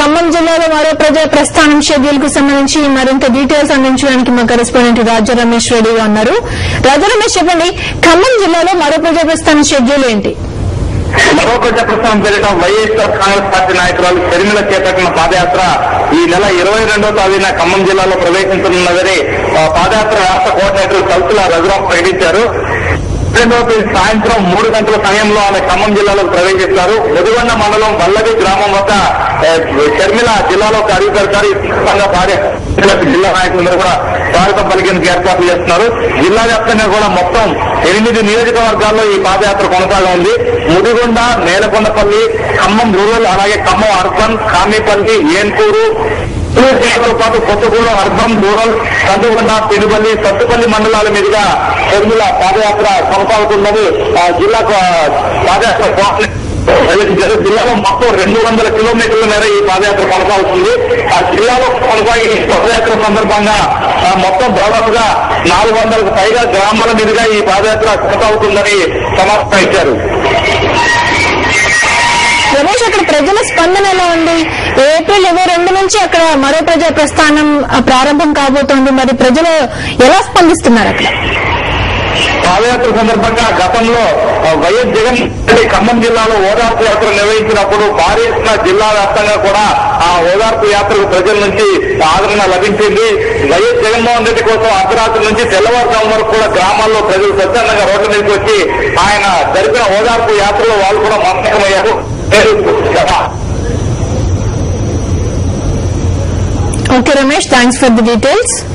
ఖమ్మం జిల్లాలో మరో ప్రజా ప్రస్థానం షెడ్యూల్ కు సంబంధించి మరింత డీటెయిల్స్ అందించడానికి మా కరెస్పాండెంట్ రాజా రమేష్ రెడ్డిగా ఉన్నారు రాజా రమేష్ చెప్పండి ఖమ్మం జిల్లాలో మరో ప్రజా ప్రస్థానం షెడ్యూల్ ఏంటి మరో ప్రజా ప్రస్థానం పేరిట వైఎస్ఆర్ కాంగ్రెస్ పార్టీ నాయకురాలు షర్మిల చేపట్టిన పాదయాత్ర ఈ నెల ఇరవై రెండో తారీఖున ఖమ్మం జిల్లాలో ప్రవేశించనున్నదని ఆ, పాదయాత్ర రాష్ట్ర కోఆర్డినేటర్ కల్సుల రఘురాం ప్రకటించారు రెండవ తేదీ సాయంత్రం మూడు గంటల సమయంలో ఆమె ఖమ్మం జిల్లాలోకి ప్రవేశిస్తారు ముదిగొండ మండలం వల్లవి గ్రామం వద్ద ఆ, షర్మిల జిల్లాలోకి అడుగు పెడతారు ఈ సందర్భంగా పాదయాత్ర జిల్లా నాయకులందరూ కూడా స్వాగతం పలికేందుకు ఏర్పాట్లు చేస్తున్నారు జిల్లా వ్యాప్తంగా కూడా మొత్తం ఎనిమిది నియోజకవర్గాల్లో ఈ పాదయాత్ర కొనసాగనుంది ముదిగొండ నేలకొండపల్లి ఖమ్మం రూరల్ అలాగే ఖమ్మం అర్బన్ కామీపల్లి ఏన్కూరు తో పాటు కొత్తగూడెం అర్బన్ రూరల్ కందుకొండ పెనుపల్లి సత్తుపల్లి మండలాల మీదుగా షర్మిల పాదయాత్ర కొనసాగుతున్నది ఆ జిల్లాకు ఆ, పాదయాత్ర కోఆర్డినేటర్ జిల్లాలో మొత్తం రెండు వందల కిలోమీటర్ల మేర ఈ పాదయాత్ర కొనసాగుతుంది ఆ జిల్లాలో కొనసాగే ఈ పాదయాత్ర సందర్భంగా ఆ, మొత్తం దాదాపుగా నాలుగు వందలకు పైగా గ్రామాల మీదుగా ఈ పాదయాత్ర కొనసాగుతుందని సమాచారం ఇచ్చారు రమేష్ అక్కడ ప్రజల స్పందన ఎలా ఉంది ఏప్రిల్ ఇరవై రెండు నుంచి అక్కడ మరో ప్రజా ప్రస్థానం ఆ, ప్రారంభం కాబోతోంది మరి ప్రజలు ఎలా స్పందిస్తున్నారు అక్కడ పాదయాత్ర సందర్భంగా గతంలో ఆ, వైఎస్ జగన్ రెడ్డి ఖమ్మం జిల్లాలో ఓదార్పు యాత్ర నిర్వహించినప్పుడు భారీ ఎత్తున జిల్లా వ్యాప్తంగా కూడా ఆ ఓదార్పు యాత్రకు ప్రజల నుంచి ఆదరణ లభించింది వైఎస్ జగన్మోహన్ రెడ్డి కోసం అర్ధరాత్రి నుంచి తెల్లవారుజాము వరకు కూడా గ్రామాల్లో ప్రజలు స్వచ్ఛందంగా రోడ్ల మీదకి వచ్చి ఆయన జరిపిన ఓదార్పు యాత్రలో వాళ్ళు కూడా మమేకమయ్యారు okay Ramesh thanks for the details